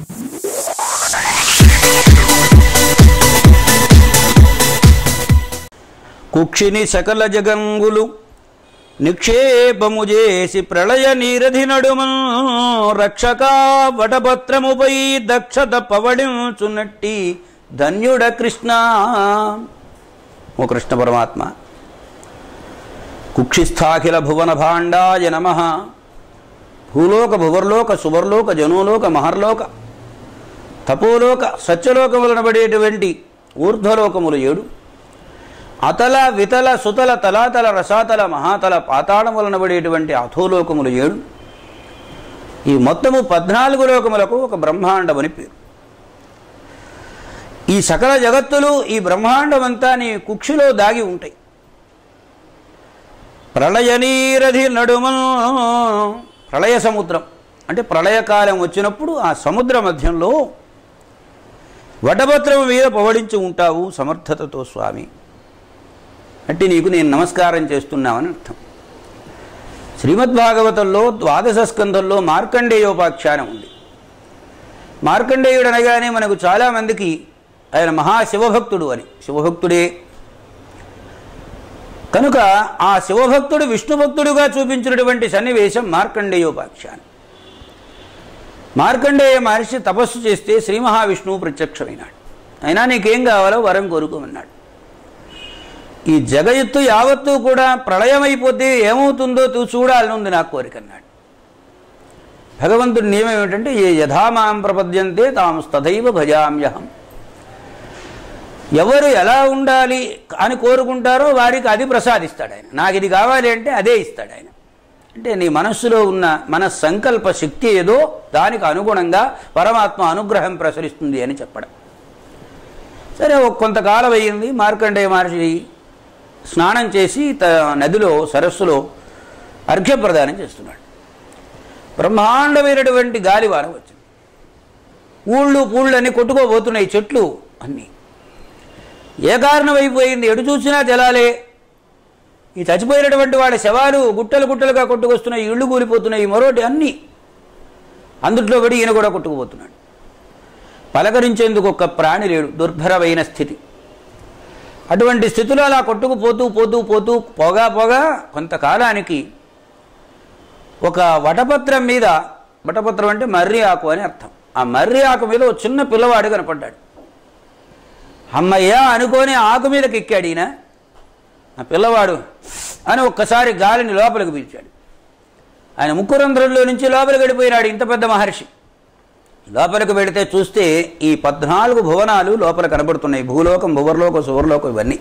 కుక్షిని సకల జగంగులు నిక్షేపము చేసి ప్రళయ నీరధి నడుమ రక్షక వటపత్రముపై దక్షత పవడించునట్టి ధన్యుడ కృష్ణ ఓ కృష్ణ పరమాత్మ కుక్షిస్థాఖిల భువన భాండాయ నమ భూలోక భువర్లోక సువర్లోక జనోలోక మహర్లోక తపోలోక సత్యలోకములనబడేటువంటి ఊర్ధ్వలోకములు ఏడు అతల వితల సుతల తలాతల రసాతల మహాతల పాతాళములనబడేటువంటి అధోలోకములు ఏడు ఈ మొత్తము పద్నాలుగు లోకములకు ఒక బ్రహ్మాండమని పేరు ఈ సకల జగత్తులు ఈ బ్రహ్మాండమంతా నీ కుక్షిలో దాగి ఉంటాయి ప్రళయనీరధి నడుమ ప్రళయ సముద్రం అంటే ప్రళయకాలం వచ్చినప్పుడు ఆ సముద్ర మధ్యంలో వటపత్రం మీద పవడించి ఉంటావు సమర్థతతో స్వామి అంటే నీకు నేను నమస్కారం చేస్తున్నామని అర్థం శ్రీమద్భాగవతంలో ద్వాదశ స్కంధంలో మార్కండేయోపాఖ్యానం ఉంది మార్కండేయుడు అనగానే మనకు చాలామందికి ఆయన మహాశివభక్తుడు అని శివభక్తుడే కనుక ఆ శివభక్తుడు విష్ణుభక్తుడుగా చూపించినటువంటి సన్నివేశం మార్కండేయోపాఖ్యానం మార్కండేయ మహర్షి తపస్సు చేస్తే శ్రీ మహావిష్ణువు ప్రత్యక్షమైనాడు అయినా నీకేం కావాలో వరం కోరుకోమన్నాడు ఈ జగయత్తు యావత్తు కూడా ప్రళయమైపోతే ఏమవుతుందో తూ చూడాలని ఉంది నా కోరిక అన్నాడు భగవంతుడి నియమం ఏమిటంటే ఏ యథామాం ప్రపద్యంతే తాము తథైవ భజామ్యహం ఎవరు ఎలా ఉండాలి అని కోరుకుంటారో వారికి అది ప్రసాదిస్తాడు ఆయన నాకు ఇది కావాలి అంటే అదే ఇస్తాడు ఆయన అంటే నీ మనస్సులో ఉన్న మన సంకల్ప శక్తి ఏదో దానికి అనుగుణంగా పరమాత్మ అనుగ్రహం ప్రసరిస్తుంది అని చెప్పడం సరే ఒక కొంతకాలం అయ్యింది మార్కండేయ మహర్షి స్నానం చేసి త నదిలో సరస్సులో అర్ఘ్యప్రదానం చేస్తున్నాడు బ్రహ్మాండమైనటువంటి గాలివాన వచ్చింది ఊళ్ళు పూళ్ళు అన్నీ కొట్టుకోబోతున్నాయి చెట్లు అన్నీ ఏ కారణం అయిపోయింది ఎటు చూసినా జలాలే ఈ చచ్చిపోయినటువంటి వాడి శవాలు గుట్టలు గుట్టలుగా కొట్టుకొస్తున్నాయి ఇళ్ళు కూలిపోతున్నాయి మరోటి అన్నీ అందుట్లో పడి ఈయన కూడా కొట్టుకుపోతున్నాడు పలకరించేందుకు ఒక్క ప్రాణి లేడు దుర్భరమైన స్థితి అటువంటి స్థితిలో అలా కొట్టుకుపోతూ పోతూ పోతూ పోగా పోగా కొంతకాలానికి ఒక వటపత్రం మీద వటపత్రం అంటే మర్రి ఆకు అని అర్థం ఆ మర్రి ఆకు మీద ఒక చిన్న పిల్లవాడు కనపడ్డాడు అమ్మయ్య అనుకొని ఆకు మీదకి ఎక్కాడు ఈయన ఆ పిల్లవాడు అని ఒక్కసారి గాలిని లోపలికి పీల్చాడు ఆయన ముక్కురంధ్రంలో నుంచి లోపలికి వెళ్ళిపోయినాడు ఇంత పెద్ద మహర్షి లోపలికి వెళితే చూస్తే ఈ పద్నాలుగు భువనాలు లోపల కనబడుతున్నాయి భూలోకం భువర్లోకం సువర్లోకం ఇవన్నీ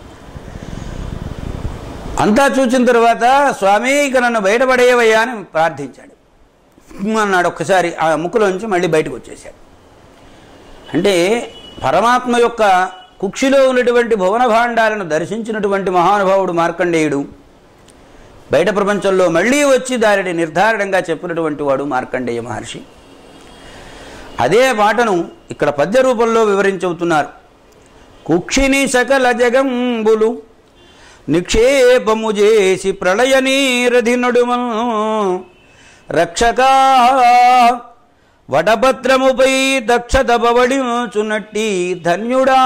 అంతా చూసిన తర్వాత స్వామి ఇక నన్ను బయటపడేవయ్యా అని ప్రార్థించాడు అన్నాడు ఒక్కసారి ఆ ముక్కులోంచి మళ్ళీ బయటకు వచ్చేసాడు అంటే పరమాత్మ యొక్క కుక్షిలో ఉన్నటువంటి భువన భాండాలను దర్శించినటువంటి మహానుభావుడు మార్కండేయుడు బయట ప్రపంచంలో మళ్ళీ వచ్చి దానిని నిర్ధారణంగా చెప్పినటువంటి వాడు మార్కండేయ మహర్షి అదే మాటను ఇక్కడ పద్య రూపంలో వివరించవుతున్నారు కుక్షిని సకల జగంబులు నిక్షేపము చేసి ప్రళయ నీరధి నడుమను రక్షకా వటభద్రముపై దక్షత బవడించునట్టి ధన్యుడా